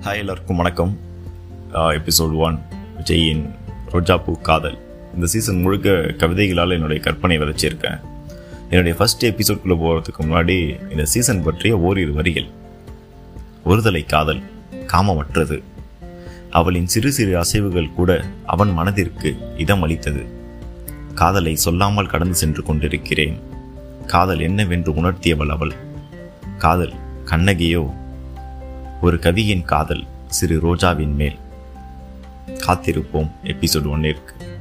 hi எல்லாருக்கும் வணக்கம் episode one விஜயின் ரோஜாப்பூ காதல் இந்த சீசன் முழுக்க கவிதைகளால் என்னுடைய கற்பனை விதைச்சிருக்கேன் என்னுடைய ஃபர்ஸ்ட் எபிசோட்குள்ளே போகிறதுக்கு முன்னாடி இந்த சீசன் பற்றிய ஓரிரு வரிகள் ஒருதலை காதல் காமமற்றது அவளின் சிறு சிறு அசைவுகள் கூட அவன் மனதிற்கு இதம் அளித்தது காதலை சொல்லாமல் கடந்து சென்று கொண்டிருக்கிறேன் காதல் என்னவென்று உணர்த்தியவள் அவள் காதல் கண்ணகியோ ஒரு கவியின் காதல் சிறு ரோஜாவின் மேல் காத்திருப்போம் எபிசோட் ஒன்னிற்கு